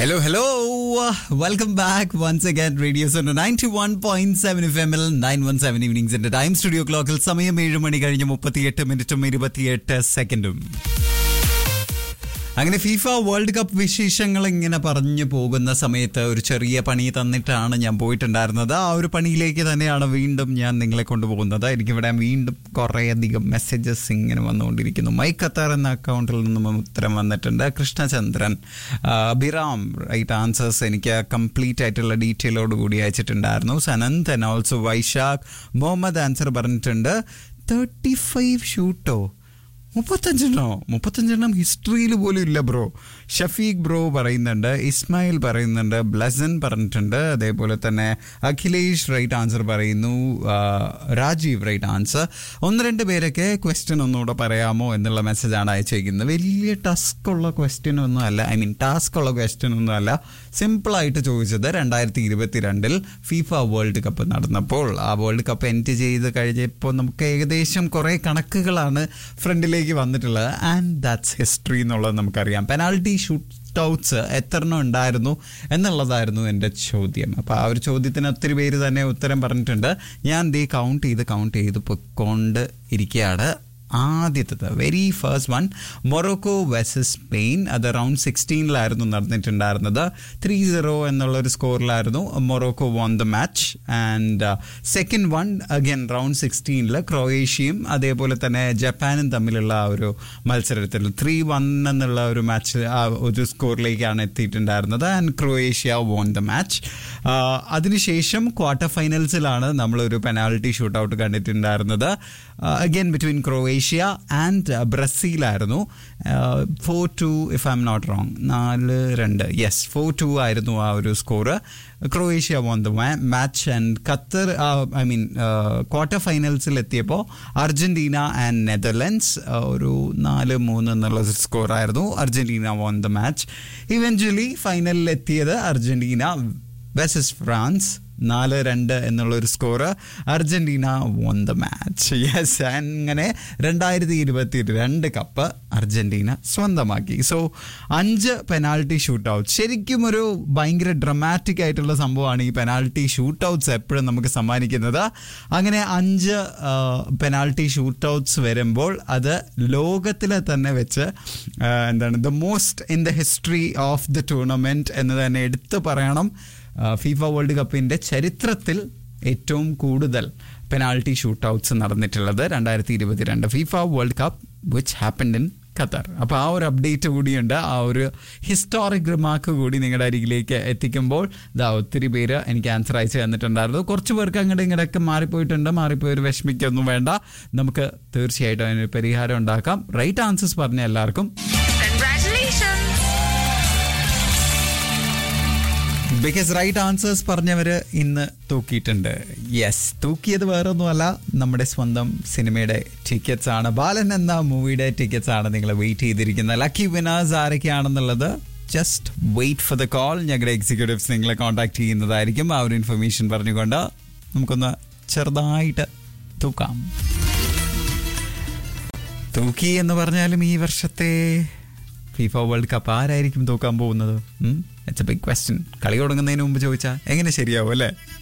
Hello, hello. Welcome back once again. Radio Center 91.7 FM ൽ 917 ഈവനിങ്സിന്റെ time studio ക്ലോക്കിൽ സമയം ഏഴ് മണി കഴിഞ്ഞ് മുപ്പത്തിയെട്ട് മിനിറ്റും ഇരുപത്തിയെട്ട് സെക്കൻഡും അങ്ങനെ ഫിഫ വേൾഡ് കപ്പ് വിശേഷങ്ങൾ ഇങ്ങനെ പറഞ്ഞു പോകുന്ന സമയത്ത് ഒരു ചെറിയ പണി തന്നിട്ടാണ് ഞാൻ പോയിട്ടുണ്ടായിരുന്നത് ആ ഒരു പണിയിലേക്ക് തന്നെയാണ് വീണ്ടും ഞാൻ നിങ്ങളെ കൊണ്ടുപോകുന്നത് എനിക്കിവിടെ വീണ്ടും കുറേയധികം മെസ്സേജസ് ഇങ്ങനെ വന്നുകൊണ്ടിരിക്കുന്നു മൈ ഖത്താർ എന്ന അക്കൗണ്ടിൽ നിന്നും ഉത്തരം വന്നിട്ടുണ്ട് കൃഷ്ണചന്ദ്രൻ ആ, അഭിറാം റൈറ്റ് ആൻസേഴ്സ് എനിക്ക് കംപ്ലീറ്റ് ആയിട്ടുള്ള ഡീറ്റെയിലോട് കൂടി അയച്ചിട്ടുണ്ടായിരുന്നു Sananth and also Vysakh Muhammad answer പറഞ്ഞിട്ടുണ്ട് തേർട്ടി ഫൈവ് ഷൂട്ടോ മുപ്പത്തഞ്ചെണ്ണോ മുപ്പത്തഞ്ചെണ്ണം ഹിസ്റ്ററിയിൽ പോലും ഇല്ല ബ്രോ ഷഫീഖ് ബ്രോ പറയുന്നുണ്ട് ഇസ്മായിൽ പറയുന്നുണ്ട് ബ്ലസൻ പറഞ്ഞിട്ടുണ്ട് അതേപോലെ തന്നെ അഖിലേഷ് റൈറ്റ് ആൻസർ പറയുന്നു ആ, രാജീവ് റൈറ്റ് ആൻസർ ഒന്ന് രണ്ട് പേരൊക്കെ ക്വസ്റ്റ്യൻ ഒന്നുകൂടെ പറയാമോ എന്നുള്ള മെസ്സേജാണ് അയച്ചേക്കുന്നത് വലിയ ടസ്ക് ഉള്ള ക്വസ്റ്റ്യൻ ഒന്നും അല്ല ഐ മീൻ ടാസ്ക് ഉള്ള ക്വസ്റ്റ്യൻ ഒന്നും അല്ല സിമ്പിളായിട്ട് ചോദിച്ചത് രണ്ടായിരത്തി ഇരുപത്തിരണ്ടിൽ ഫിഫ വേൾഡ് കപ്പ് നടന്നപ്പോൾ ആ വേൾഡ് കപ്പ് എൻഡ് ചെയ്ത് കഴിഞ്ഞപ്പോൾ നമുക്ക് ഏകദേശം കുറേ കണക്കുകളാണ് ഫ്രണ്ടിലേക്ക് വന്നിട്ടുള്ളത് ആൻഡ് ദാറ്റ്സ് ഹിസ്റ്ററി എന്നുള്ളത് നമുക്കറിയാം പെനാൽറ്റി ഷൂട്ട് ഔട്ട്സ് എത്രണ്ണം ഉണ്ടായിരുന്നു എന്നുള്ളതായിരുന്നു എൻ്റെ ചോദ്യം അപ്പോൾ ആ ഒരു ചോദ്യത്തിന് ഒത്തിരി പേര് തന്നെ ഉത്തരം പറഞ്ഞിട്ടുണ്ട് ഞാൻ ദേ കൗണ്ട് ചെയ്ത് കൗണ്ട് ചെയ്ത് പൊയ്ക്കൊണ്ട് ഇരിക്കുകയാണ് ആദ്യത്തത് very first one Morocco versus Spain അത് റൗണ്ട് സിക്സ്റ്റീനിലായിരുന്നു നടന്നിട്ടുണ്ടായിരുന്നത് ത്രീ സീറോ എന്നുള്ള ഒരു സ്കോറിലായിരുന്നു Morocco won the match and second one again round സിക്സ്റ്റീനിൽ ക്രൊയേഷ്യയും അതേപോലെ തന്നെ ജപ്പാനും തമ്മിലുള്ള ആ ഒരു മത്സരത്തിൽ ത്രീ വൺ എന്നുള്ള ഒരു മാച്ച് ആ ഒരു സ്കോറിലേക്കാണ് എത്തിയിട്ടുണ്ടായിരുന്നത് and Croatia won the match അതിനുശേഷം ക്വാർട്ടർ ഫൈനൽസിലാണ് നമ്മളൊരു പെനാൽറ്റി ഷൂട്ട് ഔട്ട് കണ്ടിട്ടുണ്ടായിരുന്നത് അഗൈൻ ബിറ്റ്വീൻ ക്രൊയേഷ്യ ആൻഡ് ബ്രസീലായിരുന്നു four two if I'm not wrong നാല് രണ്ട് യെസ് ഫോർ ടു ആയിരുന്നു ആ ഒരു score Croatia won the match and Qatar I mean quarter ഫൈനൽസിൽ എത്തിയപ്പോൾ അർജന്റീന ആൻഡ് നെതർലൻഡ്സ് ഒരു നാല് മൂന്ന് എന്നുള്ള സ്കോറായിരുന്നു Argentina won the match eventually ഫൈനലിൽ എത്തിയത് അർജന്റീന വെസസ് ഫ്രാൻസ് നാല് രണ്ട് എന്നുള്ള ഒരു score Argentina won the match yes അങ്ങനെ രണ്ടായിരത്തി ഇരുപത്തി രണ്ട് കപ്പ് അർജന്റീന സ്വന്തമാക്കി സോ അഞ്ച് പെനാൽറ്റി ഷൂട്ട് ഔട്ട് ശരിക്കും ഒരു ഭയങ്കര ഡ്രമാറ്റിക് ആയിട്ടുള്ള സംഭവമാണ് ഈ പെനാൽറ്റി ഷൂട്ട് ഔട്ട്സ് എപ്പോഴും നമുക്ക് സമ്മാനിക്കുന്നത് അങ്ങനെ അഞ്ച് പെനാൽറ്റി ഷൂട്ട് ഔട്ട്സ് വരുമ്പോൾ അത് ലോകത്തിലെ തന്നെ വെച്ച് ആ, എന്താണ് the most in the history of the tournament എന്ന് തന്നെ എടുത്തു പറയണം ഫിഫ വേൾഡ് കപ്പിൻ്റെ ചരിത്രത്തിൽ ഏറ്റവും കൂടുതൽ പെനാൾട്ടി ഷൂട്ട് ഔട്ട്സ് നടന്നിട്ടുള്ളത് രണ്ടായിരത്തി ഇരുപത്തിരണ്ട് FIFA world cup which happened in Qatar അപ്പോൾ ആ ഒരു അപ്ഡേറ്റ് കൂടിയുണ്ട് ആ ഒരു ഹിസ്റ്റോറിക് റിമാർക്ക് കൂടി നിങ്ങളുടെ അരികിലേക്ക് എത്തിക്കുമ്പോൾ ഇതാ ഒത്തിരി പേര് എനിക്ക് ആൻസർ അയച്ചു തന്നിട്ടുണ്ടായിരുന്നു കുറച്ച് പേർക്ക് അങ്ങോട്ട് ഇങ്ങോട്ടൊക്കെ മാറിപ്പോയിട്ടുണ്ട് മാറിപ്പോയി ഒരു വിഷമിക്കൊന്നും വേണ്ട നമുക്ക് തീർച്ചയായിട്ടും അതിനൊരു പരിഹാരം ഉണ്ടാക്കാം റൈറ്റ് ആൻസേഴ്സ് പറഞ്ഞ എല്ലാവർക്കും Congratulations! ബിക്കോസ് റൈറ്റ് ആൻസേഴ്സ് പറഞ്ഞവര് ഇന്ന് തൂക്കിയിട്ടുണ്ട് യെസ് തൂക്കിയത് വേറൊന്നുമല്ല നമ്മുടെ സ്വന്തം സിനിമയുടെ ടിക്കറ്റ്സ് ആണ് ബാലൻ എന്ന മൂവിയുടെ ടിക്കറ്റ്സ് ആണ് നിങ്ങൾ വെയിറ്റ് ചെയ്തിരിക്കുന്നത് ലക്കി വിനേഴ്സ് ആരൊക്കെയാണെന്നുള്ളത് just wait for the call ഞങ്ങളുടെ എക്സിക്യൂട്ടീവ്സ് നിങ്ങളെ കോൺടാക്ട് ചെയ്യുന്നതായിരിക്കും ആ ഒരു ഇൻഫർമേഷൻ പറഞ്ഞുകൊണ്ട് നമുക്കൊന്ന് ചെറുതായിട്ട് തൂക്കാം തൂക്കി എന്ന് പറഞ്ഞാലും ഈ വർഷത്തെ ഫിഫ വേൾഡ് കപ്പ് ആരായിരിക്കും തൂക്കാൻ പോകുന്നത് ഇറ്റ്സ് എ ബിഗ് ക്വസ്റ്റ്യൻ കളി തുടങ്ങുന്നതിന് മുമ്പ് ചോദിച്ചാൽ എങ്ങനെ ശരിയാവും അല്ലേ